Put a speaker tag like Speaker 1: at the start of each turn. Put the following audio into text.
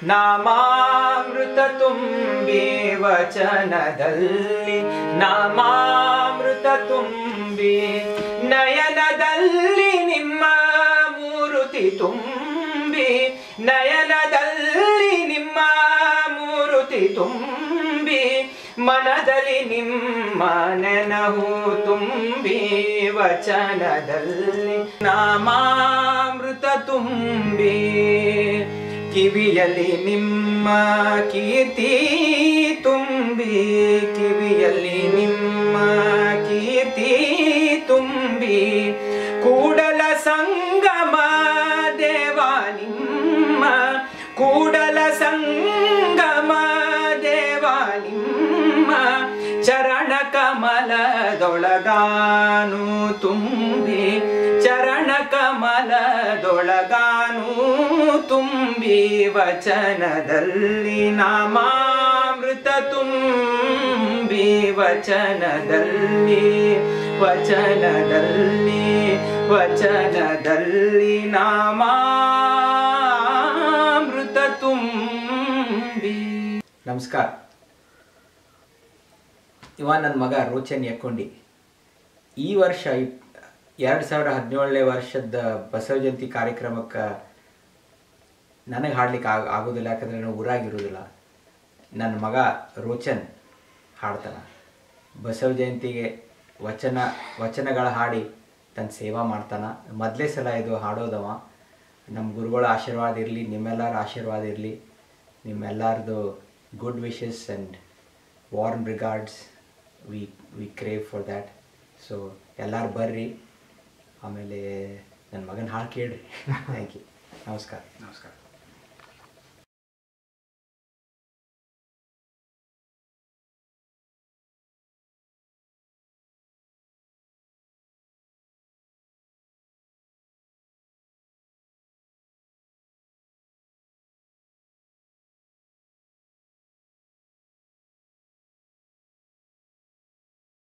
Speaker 1: ನಾಮಾಮೃತ ತುಂಬಿ ವಚನದಲ್ಲಿ ನಾಮಾಮೃತ ತುಂಬಿ ನಯನದಲ್ಲಿ ನಿಮ್ಮ ಮೂರುತಿ ತುಂಬಿ ನಯನದಲ್ಲಿ ನಿಮ್ಮ ಮೂರುತಿ ತುಂಬಿ ಮನದಲ್ಲಿ ನಿಮ್ಮ ನೆನಹು ತುಂಬಿ ವಚನದಲ್ಲಿ ನಾಮಾಮೃತ ತುಂಬಿ ಕಿವಿಯಲ್ಲಿ ನಿಮ್ಮ ಕೀರ್ತಿ ತುಂಬಿ ಕಿವಿಯಲ್ಲಿ ನಿಮ್ಮ ಕೀರ್ತಿ ತುಂಬಿ ಕೂಡಲ ಸಂಗಮ ದೇವ ನಿಮ್ಮ ಕೂಡಲ ಸಂಗಮ ದೇವ ನಿಮ್ಮ ಚರಣ ಕಮಲದೊಳಗಾನು ತುಂಬಿ ಚರಣ ಕಮಲದೊಳಗಾನು ತುಂಬಿ ವಚನದಲ್ಲಿ ನಾಮಾಮೃತ ತುಂಬಿ ವಚನದಲ್ಲಿ ವಚನದಲ್ಲಿ ವಚನದಲ್ಲಿ ನಾಮಾಮೃತ ತುಂಬಿ ನಮಸ್ಕಾರ ಇವ ನನ್ನ ಮಗ ರೋಚನ್ ಯಕ್ಕೊಂಡಿ ಈ ವರ್ಷ ಎರಡು ಸಾವಿರ ಹದಿನೇಳನೇ ವರ್ಷದ ಬಸವ ಜಯಂತಿ ಕಾರ್ಯಕ್ರಮಕ್ಕೆ ನನಗೆ ಹಾಡ್ಲಿಕ್ಕೆ ಆಗ ಆಗೋದಿಲ್ಲ ಯಾಕಂದರೆ ನಾನು ಊರಾಗಿರೋದಿಲ್ಲ ನನ್ನ ಮಗ ರೋಚನ್ ಹಾಡ್ತಾನೆ ಬಸವ ಜಯಂತಿಗೆ ವಚನ ವಚನಗಳ ಹಾಡಿ ತನ್ನ ಸೇವಾ ಮಾಡ್ತಾನೆ ಮೊದಲೇ ಸಲ ಇದು ಹಾಡೋದವ ನಮ್ಮ ಗುರುಗಳ ಆಶೀರ್ವಾದ ಇರಲಿ ನಿಮ್ಮೆಲ್ಲರ ಆಶೀರ್ವಾದ ಇರಲಿ ನಿಮ್ಮೆಲ್ಲರದು good wishes and warm regards we we crave for that so ಎಲ್ಲರೂ ಬರ್ರಿ ಆಮೇಲೆ ನನ್ನ ಮಗನ ಹಾಡು ಕೇಳ್ರಿ ಥ್ಯಾಂಕ್ ಯು ನಮಸ್ಕಾರ
Speaker 2: ನಮಸ್ಕಾರ